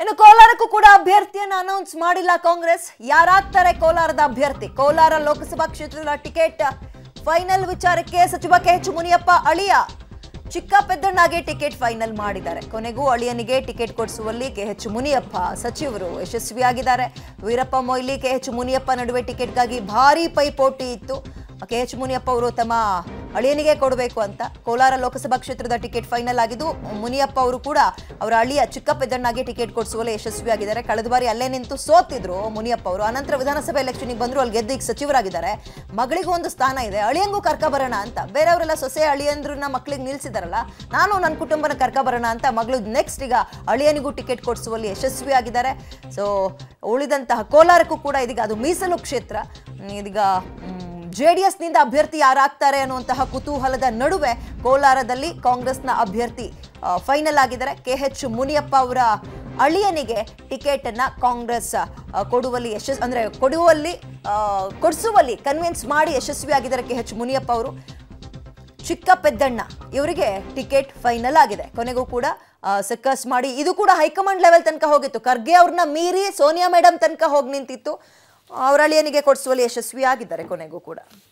ಇನ್ನು ಕೋಲಾರಕ್ಕೂ ಕೂಡ ಅಭ್ಯರ್ಥಿಯನ್ನು ಅನೌನ್ಸ್ ಮಾಡಿಲ್ಲ ಕಾಂಗ್ರೆಸ್ ಯಾರಾಗ್ತಾರೆ ಕೋಲಾರದ ಅಭ್ಯರ್ಥಿ ಕೋಲಾರ ಲೋಕಸಭಾ ಕ್ಷೇತ್ರದ ಟಿಕೆಟ್ ಫೈನಲ್ ವಿಚಾರಕ್ಕೆ ಸಚಿವ ಕೆ ಎಚ್ ಮುನಿಯಪ್ಪ ಅಳಿಯ ಚಿಕ್ಕ ಪೆದ್ದಣ್ಣಗೆ ಟಿಕೆಟ್ ಫೈನಲ್ ಮಾಡಿದ್ದಾರೆ ಕೊನೆಗೂ ಅಳಿಯನಿಗೆ ಟಿಕೆಟ್ ಕೊಡಿಸುವಲ್ಲಿ ಕೆ ಎಚ್ ಮುನಿಯಪ್ಪ ಸಚಿವರು ಯಶಸ್ವಿಯಾಗಿದ್ದಾರೆ ವೀರಪ್ಪ ಮೊಯ್ಲಿ ಕೆ ಎಚ್ ಮುನಿಯಪ್ಪ ನಡುವೆ ಟಿಕೆಟ್ಗಾಗಿ ಭಾರೀ ಪೈಪೋಟಿ ಇತ್ತು ಕೆ ಎಚ್ ಮುನಿಯಪ್ಪ ಅವರು ತಮ್ಮ ಅಳಿಯನಿಗೆ ಕೊಡಬೇಕು ಅಂತ ಕೋಲಾರ ಲೋಕಸಭಾ ಕ್ಷೇತ್ರದ ಟಿಕೆಟ್ ಫೈನಲ್ ಆಗಿದ್ದು ಮುನಿಯಪ್ಪ ಅವರು ಕೂಡ ಅವರ ಅಳಿಯ ಚಿಕ್ಕ ಪೆದ್ದಣ್ಣಗೆ ಟಿಕೆಟ್ ಕೊಡಿಸುವಲ್ಲಿ ಯಶಸ್ವಿಯಾಗಿದ್ದಾರೆ ಕಳೆದ ಬಾರಿ ಅಲ್ಲೇ ನಿಂತು ಸೋತಿದ್ರು ಮುನಿಯಪ್ಪ ಅವರು ಅನಂತರ ವಿಧಾನಸಭೆ ಎಲೆಕ್ಷನ್ಗೆ ಬಂದ್ರು ಅಲ್ಲಿ ಗೆದ್ದು ಈಗ ಸಚಿವರಾಗಿದ್ದಾರೆ ಮಗಳಿಗೂ ಒಂದು ಸ್ಥಾನ ಇದೆ ಅಳಿಯಂಗೂ ಕರ್ಕ ಬರೋಣ ಅಂತ ಬೇರೆಯವರೆಲ್ಲ ಸೊಸೆ ಅಳಿಯಂದ್ರನ್ನ ಮಕ್ಳಿಗೆ ನಿಲ್ಸಿದಾರಲ್ಲ ನಾನು ನನ್ನ ಕುಟುಂಬನ ಕರ್ಕ ಬರೋಣ ಅಂತ ಮಗಳು ನೆಕ್ಸ್ಟ್ ಈಗ ಅಳಿಯನಿಗೂ ಟಿಕೆಟ್ ಕೊಡಿಸುವಲ್ಲಿ ಯಶಸ್ವಿಯಾಗಿದ್ದಾರೆ ಸೊ ಉಳಿದಂತಹ ಕೋಲಾರಕ್ಕೂ ಕೂಡ ಇದೀಗ ಅದು ಮೀಸಲು ಕ್ಷೇತ್ರ ಹ್ಮ್, ಇದೀಗ ಜೆ ಡಿ ಎಸ್ನಿಂದ ಅಭ್ಯರ್ಥಿ ಯಾರಾಗ್ತಾರೆ ಅನ್ನುವಂತಹ ಕುತೂಹಲದ ನಡುವೆ ಕೋಲಾರದಲ್ಲಿ ಕಾಂಗ್ರೆಸ್ನ ಅಭ್ಯರ್ಥಿ ಫೈನಲ್ ಆಗಿದ್ದಾರೆ ಕೆ ಎಚ್ ಮುನಿಯಪ್ಪ ಅವರ ಅಳಿಯನಿಗೆ ಟಿಕೆಟ್ ಅನ್ನ ಕಾಂಗ್ರೆಸ್ ಆ, ಕೊಡುವಲ್ಲಿ ಯಶಸ್ ಅಂದ್ರೆ ಕೊಡುವಲ್ಲಿ ಆ, ಕೊಡಿಸುವಲ್ಲಿ ಕನ್ವಿನ್ಸ್ ಮಾಡಿ ಯಶಸ್ವಿಯಾಗಿದ್ದಾರೆ ಕೆ ಎಚ್ ಮುನಿಯಪ್ಪ ಅವರು ಚಿಕ್ಕ ಪೆದ್ದಣ್ಣ ಇವರಿಗೆ ಟಿಕೆಟ್ ಫೈನಲ್ ಆಗಿದೆ ಕೊನೆಗೂ ಕೂಡ ಸಕ್ಕಸ್ ಮಾಡಿ ಇದು ಕೂಡ ಹೈಕಮಾಂಡ್ ಲೆವೆಲ್ ತನಕ ಹೋಗಿತ್ತು ಖರ್ಗೆ ಅವ್ರನ್ನ ಮೀರಿ ಸೋನಿಯಾ ಮೇಡಮ್ ತನಕ ಹೋಗಿ ನಿಂತಿತ್ತು ಅವರ ಅಳಿಯನಿಗೆ ಕೊಡಿಸುವಲ್ಲಿ ಯಶಸ್ವಿಯಾಗಿದ್ದಾರೆ ಕೊನೆಗೂ ಕೂಡ